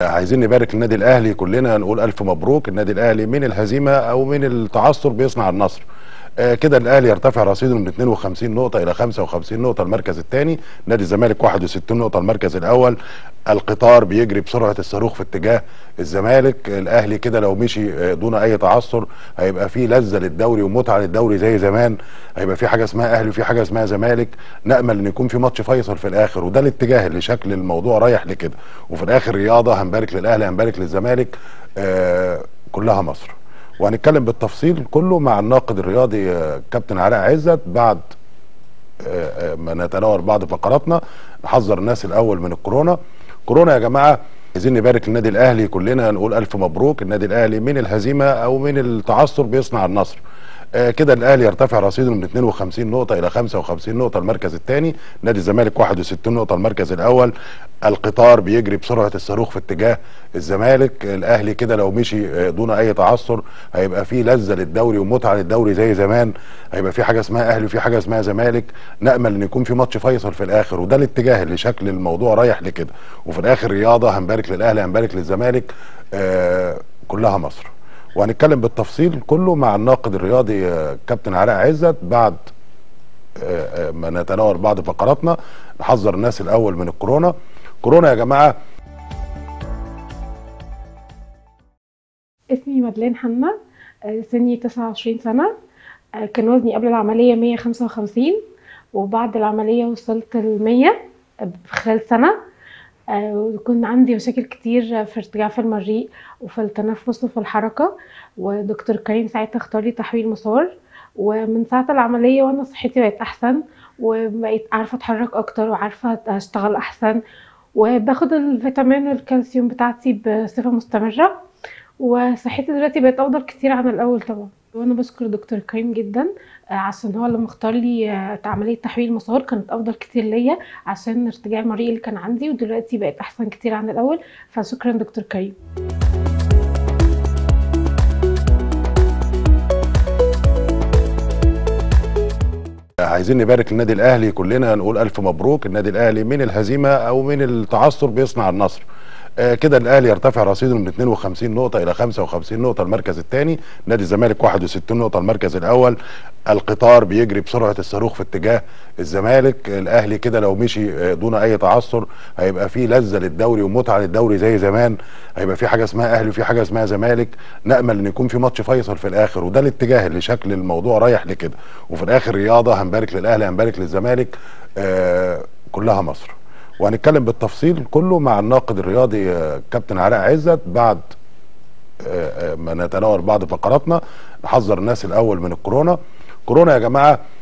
عايزين نبارك للنادي الاهلي كلنا نقول الف مبروك النادي الاهلي من الهزيمه او من التعثر بيصنع النصر آه كده الاهلي يرتفع رصيده من 52 نقطه الى 55 نقطه المركز الثاني نادي الزمالك 61 نقطه المركز الاول القطار بيجري بسرعه الصاروخ في اتجاه الزمالك الاهلي كده لو مشي آه دون اي تعثر هيبقى فيه لذه للدوري ومتعه للدوري زي زمان هيبقى في حاجه اسمها اهلي وفي حاجه اسمها زمالك نامل ان يكون في ماتش فيصل في الاخر وده الاتجاه اللي شكل الموضوع رايح لكده وفي الاخر رياضه هنبارك للاهلي هنبارك للزمالك آه كلها مصر وهنتكلم بالتفصيل كله مع الناقد الرياضي كابتن علاء عزت بعد ما نتناول بعض فقراتنا نحذر الناس الاول من الكورونا كورونا يا جماعه عايزين نبارك للنادي الاهلي كلنا نقول الف مبروك النادي الاهلي من الهزيمه او من التعثر بيصنع النصر آه كده الاهلي يرتفع رصيده من 52 نقطه الى 55 نقطه المركز الثاني نادي الزمالك 61 نقطه المركز الاول القطار بيجري بسرعه الصاروخ في اتجاه الزمالك الاهلي كده لو مشي دون اي تعثر هيبقى فيه لذه للدوري ومتعه للدوري زي زمان هيبقى في حاجه اسمها اهلي وفي حاجه اسمها زمالك نامل ان يكون في ماتش فيصل في الاخر وده الاتجاه اللي شكل الموضوع رايح لكده وفي الاخر رياضه هنبارك للاهلي هنبارك للزمالك آه كلها مصر وهنتكلم بالتفصيل كله مع الناقد الرياضي كابتن علاء عزت بعد ما نتناول بعض فقراتنا نحذر الناس الاول من الكورونا كورونا يا جماعه اسمي مدلين حنا سني 29 سنة كان وزني قبل العملية 155 وبعد العملية وصلت ل 100 في خلال سنة وكان عندي مشاكل كتير في ارتجاع في المريء وفي التنفس وفي الحركة ودكتور كريم ساعتها اختار لي تحويل مسار ومن ساعة العملية وانا صحتي بقت احسن وبقيت عارفة اتحرك اكتر وعارفة اشتغل احسن وباخد الفيتامين والكالسيوم بتاعتي بصفة مستمرة وصحتي دلوقتي بقت افضل كتير عن الاول طبعا وانا بشكر دكتور كريم جدا عشان هو لما اختار لي عمليه تحويل مسار كانت افضل كتير ليا عشان ارتجاع المريء اللي كان عندي ودلوقتي بقت احسن كتير عن الاول فشكرا دكتور كريم عايزين نبارك للنادي الاهلي كلنا نقول الف مبروك النادي الاهلي من الهزيمه او من التعثر بيصنع النصر آه كده الاهلي يرتفع رصيده من 52 نقطه الى 55 نقطه المركز الثاني نادي الزمالك 61 نقطه المركز الاول القطار بيجري بسرعه الصاروخ في اتجاه الزمالك الاهلي كده لو مشي دون اي تعثر هيبقى فيه لذه للدوري ومتعه للدوري زي زمان هيبقى في حاجه اسمها اهلي وفي حاجه اسمها زمالك نامل ان يكون في ماتش فيصل في الاخر وده الاتجاه اللي شكل الموضوع رايح لكده وفي الاخر رياضه هنبارك للاهلي هنبارك للزمالك آه كلها مصر وهنتكلم بالتفصيل كله مع الناقد الرياضي كابتن علاء عزت بعد ما نتناول بعض فقراتنا نحذر الناس الاول من الكورونا كورونا يا جماعه